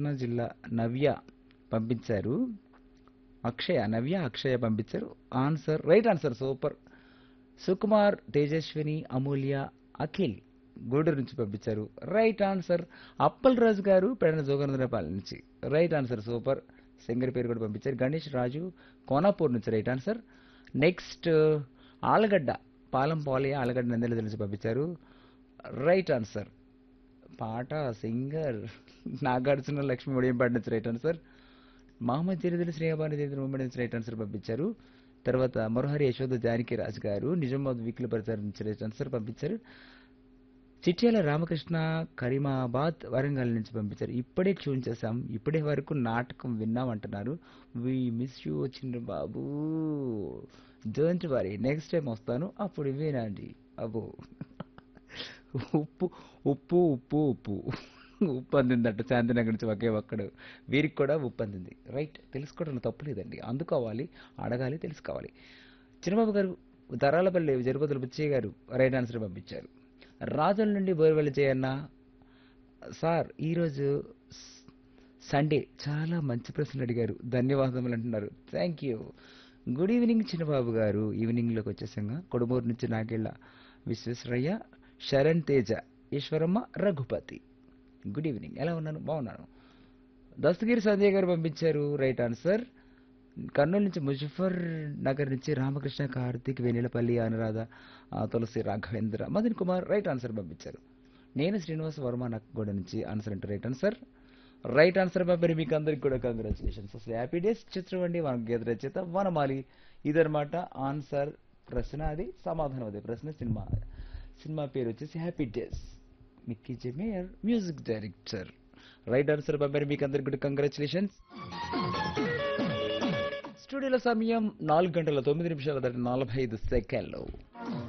కృష్ణా జిల్లా నవ్య పంపించారు అక్షయ నవ్య అక్షయ పంపించారు answer right answer super Sukumar Tejaswini Amulya Akhil Gudur నుంచి పంపించారు రైట్ ఆన్సర్ అప్పల్ రాజు గారు పెడన జోగనందరపాల నుంచి రైట్ ఆన్సర్ సూపర్ సింగర్ పేరు కూడా పంపించారు గణేష్ రాజు కోనాపూర్ నుంచి రైట్ ఆన్సర్ నెక్స్ట్ ఆలగడ్డ పాలం పాలి ఆలగడ్డ నందెల నుంచి పంపించారు రైట్ ఆన్సర్ పాట సింగర్ నాగార్జున లక్ష్మి ఒడియంపాటి నుంచి రైట్ ఆన్సర్ మహమ్మద్ జరిదులు శ్రేయభాని దేంద్ర ముంబై నుంచి రైట్ ఆన్సర్ పంపించారు తర్వాత మరోహరి యశోద జానకి రాజు గారు నిజామాబాద్ వీక్లీ ప్రచారం నుంచి రైట్ ఆన్సర్ పంపించారు చిట్యాల రామకృష్ణ కరీమాబాద్ వరంగల్ నుంచి పంపించారు ఇప్పుడే ట్యూన్ చేశాం ఇప్పుడే వరకు నాటకం విన్నాం అంటున్నారు వి మిస్ యూ వచ్చిండ్రు బాబు డోంట్ వరీ నెక్స్ట్ టైం వస్తాను అప్పుడు వినండి అబ్బో ఉప్పు ఉప్పు ఉప్పు ఉప్పు ఉప్పు అందిందట శాంతినగర్ నుంచి ఒకే ఒక్కడు వీరికి కూడా ఉప్పు అందింది రైట్ తెలుసుకోవడం తప్పులేదండి అందుకోవాలి అడగాలి తెలుసుకోవాలి చిన్నబాబు గారు ధరాలపల్లి జరుపతుల బుచ్చయ్య గారు రైట్ ఆన్సర్ పంపించారు రాజుల నుండి బోర్వెల్ చేయన్న సార్ ఈరోజు స్- సండే చాలా మంచి ప్రశ్నలు అడిగారు ధన్యవాదములు అంటున్నారు thank you good evening Chinnababu గారు ఈవినింగ్లోకి వచ్చేసాగా కొడుమూరు నుంచి నాగేళ్ళ విశ్వేశ్వరయ్య శరణ్ తేజ ఈశ్వరమ్మ రఘుపతి గుడ్ ఈవినింగ్ ఎలా ఉన్నాను బాగున్నాను దస్తగిరి సంజయ్ గారు పంపించారు రైట్ ఆన్సర్ కర్నూలు నుంచి ముజఫర్ నగర్ నుంచి రామకృష్ణ కార్తీక్ వెనిలపల్లి అనురాధ ఆ, తులసి రాఘవేంద్ర మదన్ కుమార్ రైట్ ఆన్సర్ పంపించారు నేను శ్రీనివాస్ వర్మ నక్కగూడ నుంచి ఆన్సర్ అంటే రైట్ ఆన్సర్ రైట్ ఆన్సర్ పంపారు మీకు అందరికి కూడా కంగ్రాచులేషన్స్ అసలు హ్యాపీ డేస్ చిత్రం అండి మన గీత రచయిత వనమాలి ఇదనమాట ఆన్సర్ ప్రశ్న అది సమాధానం అదే ప్రశ్న సినిమా సినిమా పేరు వచ్చేసి happy days Mickey J Meyer music director right answer పంపారు మీకు అందరికి కూడా కంగ్రాచులేషన్స్ స్టూడియోలో సమయం నాలుగు గంటల తొమ్మిది నిమిషాల దాటి నలభై ఐదు సెకండ్లు